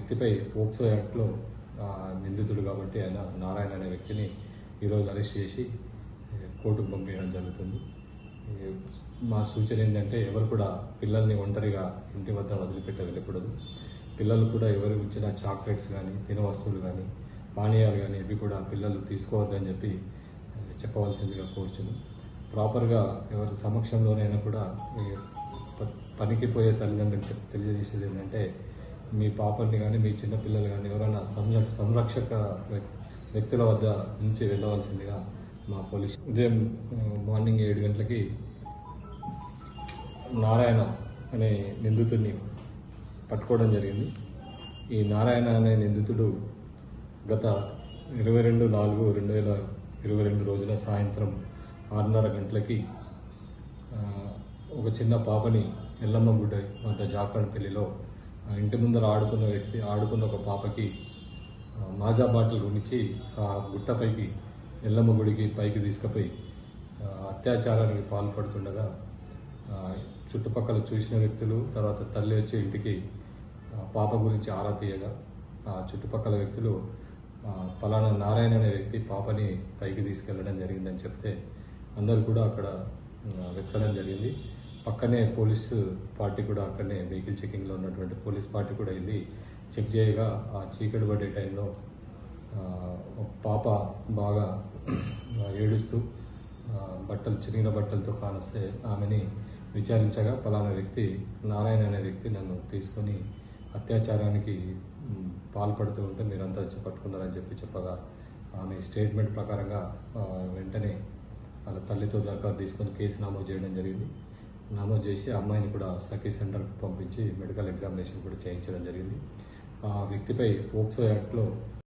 వ్యక్తిపై పోక్సో యాక్ట్లో ఆ, నిందితుడు కాబట్టి ఆయన నారాయణ అనే వ్యక్తిని ఈరోజు అరెస్ట్ చేసి ఏ, కోర్టుకు పంపించడం జరుగుతుంది ఏ, మా సూచన ఏంటంటే ఎవరు కూడా పిల్లల్ని ఒంటరిగా ఇంటి వద్ద వదిలిపెట్టి వెళ్ళకూడదు పిల్లలు కూడా ఎవరు ఇచ్చిన చాక్లెట్స్ కానీ తిన వస్తువులు కానీ పానీయాలు కానీ ఇవి కూడా పిల్లలు తీసుకోవద్దని చెప్పి ఏ, చెప్పవలసిందిగా కోరుచును ప్రాపర్గా ఎవరి సమక్షంలోనైనా కూడా ఈ ప- పనికి పోయే తల్లిదండ్రులకు చెప్ తెలియజేసేది ఏంటంటే మీ పాపల్ని కానీ మీ చిన్నపిల్లలు కానీ ఎవరైనా సంర సంరక్షక వ్యక్- వ్యక్తుల వద్ద నుంచి వెళ్ళవలసిందిగా మా పోలీస్ ఉదయం ఆ, మార్నింగ్ ఏడు గంటలకి నారాయణ అనే నిందితుడిని పట్టుకోవడం జరిగింది ఈ నారాయణ అనే నిందితుడు గత ఇరవై రెండు నాలుగు రెండు వేల ఇరవై రెండు రోజున సాయంత్రం ఆరున్నర గంటలకి ఆ, ఒక చిన్న పాపని ఎల్లమ్మ గుడ్డ వద్ద జాపనపల్లిలో ఆ, ఇంటి ముందర ఆడుకున్న వ్యక్తి ఆడుకున్న ఒక పాపకి ఆ, మాజా బాటిల్ కొనిచ్చి ఆ గుట్టపైకి ఎల్లమ్మ గుడికి పైకి తీసుకుపోయి ఆ, అత్యాచారానికి పాల్పడుతుండగా ఆ, చుట్టుపక్కల చూసిన వ్యక్తులు తర్వాత తల్లి వచ్చి ఇంటికి ఆ, పాప గురించి ఆరా తీయగా ఆ చుట్టుపక్కల వ్యక్తులు ఆ, పలానా నారాయణ అనే వ్యక్తి పాపని పైకి తీసుకెళ్లడం జరిగిందని చెప్తే అందరూ కూడా అక్కడ ఆ, వెతకడం జరిగింది పక్కనే పోలీసు పార్టీ కూడా అక్కడనే వెహికల్ చెకింగ్లో ఉన్నటువంటి పోలీస్ పార్టీ కూడా వెళ్ళి చెక్ చేయగా ఆ చీకటి పడే టైంలో ఆ, ఒక పాప బాగా ఆ, ఏడుస్తూ ఆ, బట్టలు చిరిగిన బట్టలతో కానొస్తే ఆమెని విచారించగా పలానా వ్యక్తి నారాయణ అనే వ్యక్తి నన్ను తీసుకొని అత్యాచారానికి మ్, పాల్పడుతూ ఉంటే మీరంతా వచ్చి పట్టుకున్నారని చెప్పి చెప్పగా ఆమె స్టేట్మెంట్ ప్రకారంగా ఆ, వెంటనే వాళ్ళ తల్లితో దరఖాస్తు తీసుకొని కేసు నమోదు చేయడం జరిగింది నమోదు చేసి ఆ అమ్మాయిని కూడా సఖీ సెంటర్కి పంపించి మెడికల్ ఎగ్జామినేషన్ కూడా చేయించడం జరిగింది ఆ వ్యక్తిపై పోక్సో యాక్ట్లో